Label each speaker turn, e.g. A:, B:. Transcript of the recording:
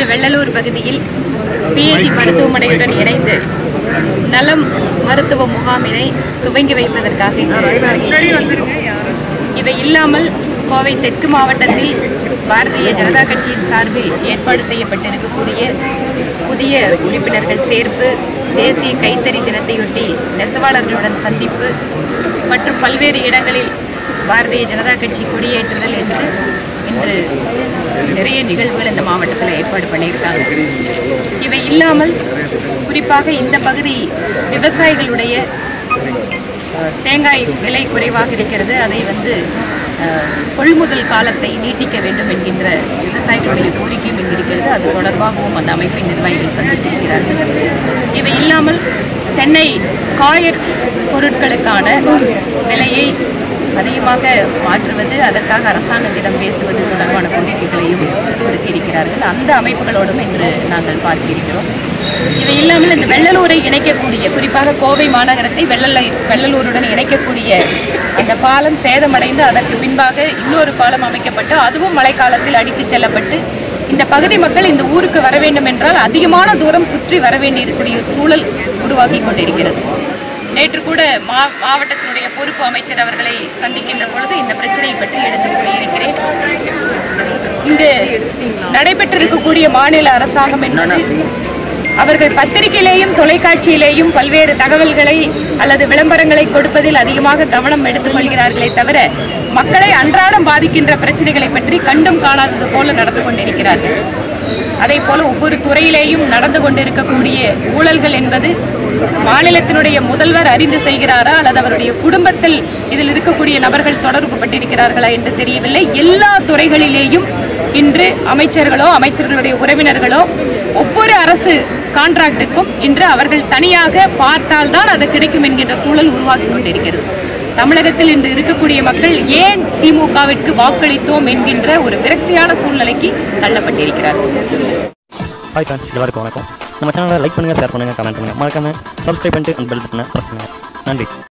A: இன்று வெள்ளலூர் பகுதியில் பிஎஸ்சி மருத்துவமனையுடன் இணைந்து நலம் மருத்துவ முகாமினை துவங்கி வைப்பதற்காக இங்கு வந்திருக்கிறோம். இவை இல்லாமல் கோவை தெற்கு மாவட்டத்தில் பாரதிய ஜனதா கட்சியின் சார்பில் ஏற்பாடு செய்யப்பட்டிருக்கக்கூடிய புதிய உறுப்பினர்கள் சேர்ப்பு தேசிய கைத்தறி தினத்தையொட்டி நெசவாளர்களுடன் சந்திப்பு மற்றும் பல்வேறு இடங்களில் பாரதிய ஜனதா கட்சி கொடியேற்றுதல் என்று இன்று நிறைய நிகழ்வுகள் இந்த மாவட்டத்தில் ஏற்பாடு பண்ணியிருக்காங்க இவை இல்லாமல் குறிப்பாக இந்த பகுதி விவசாயிகளுடைய தேங்காய் விலை குறைவாக இருக்கிறது அதை வந்து அஹ், கொள்முதல் காலத்தை நீட்டிக்க வேண்டும் என்கின்ற விவசாயிகளுடைய கோரிக்கையும் இங்கு இருக்கிறது அது தொடர்பாகவும் அந்த அமைப்பின் நிர்வாகிகள் சந்தித்திருக்கிறார்கள் இவை இல்லாமல் தென்னை காயர் பொருட்களுக்கான விலையை அதிகமாக மாற்றுவது அதற்காக அரசாங்கத்திடம் பேசுவது தொடர்பான கோரிக்கைகளையும் விடுத்திருக்கிறார்கள் அந்த அமைப்புகளோடும் இன்று நாங்கள் பார்த்திருக்கிறோம் இவை இல்லாமல் இந்த வெள்ளலூரை இணைக்கக்கூடிய குறிப்பாக கோவை மாநகரத்தை வெள்ளலை வெள்ளலூருடன் இணைக்கக்கூடிய அந்த பாலம் சேதமடைந்து அதற்கு பின்பாக இன்னொரு பாலம் அமைக்கப்பட்டு அதுவும் மழைக்காலத்தில் அடித்துச் செல்லப்பட்டு இந்த பகுதி மக்கள் இந்த ஊருக்கு வர வேண்டும் என்றால் அதிகமான தூரம் சுற்றி வர வேண்டியிருக்கக்கூடிய ஒரு சூழல் உருவாகி கொண்டிருக்கிறது நேற்று கூட மா மாவட்டத்தினுடைய பொறுப்பு அமைச்சர் அவர்களை சந்திக்கின்ற பொழுது இந்த பிரச்சனையை பற்றி எடுத்துக் கூறியிருக்கிறேன் இங்கு நடைபெற்றிருக்கக்கூடிய மாநில அரசாங்கம் என்பது அவர்கள் பத்திரிகையிலேயும் தொலைக்காட்சியிலேயும் பல்வேறு தகவல்களை அல்லது விளம்பரங்களை கொடுப்பதில் அதிகமாக கவனம் எடுத்துக் கொள்கிறார்களே தவிர மக்களை அன்றாடம் பாதிக்கின்ற பிரச்சனைகளை பற்றி கண்டும் காணாதது போல நடந்து கொண்டிருக்கிறார்கள் அதே போல ஒவ்வொரு துறையிலேயும் நடந்து கொண்டிருக்கக்கூடிய ஊழல்கள் என்பது மாநிலத்தினுடைய முதல்வர் அறிந்து செய்கிறாரா அல்லது அவருடைய குடும்பத்தில் இதில் இருக்கக்கூடிய நபர்கள் தொடர்பு பட்டிருக்கிறார்களா என்று தெரியவில்லை எல்லா துறைகளிலேயும் இன்று அமைச்சர்களோ அமைச்சர்களுடைய உறவினர்களோ ஒவ்வொரு அரசு கான்ட்ராக்டுக்கும் இன்று அவர்கள் தனியாக பார்த்தால்தான் அது கிடைக்கும் என்கின்ற சூழல் உருவாகி கொண்டிருக்கிறது தமிழகத்தில் இன்று இருக்கக்கூடிய மக்கள் ஏன் திமுகவிற்கு வாக்களித்தோம் என்கின்ற ஒரு விரக்தியான சூழ்நிலைக்கு தள்ளப்பட்டிருக்கிறார்கள்
B: ஹாய் ஃப்ரெண்ட்ஸ் எல்லாருக்கும் வணக்கம் நம்ம சேனலை லைக் பண்ணுங்கள் ஷேர் பண்ணுங்கள் கமெண்ட் பண்ணுங்கள் மறக்காம சப்ஸ்கிரைப் பண்ணிட்டு அந்த பெல் பட்டனை ப்ரெஸ் பண்ணுங்கள் நன்றி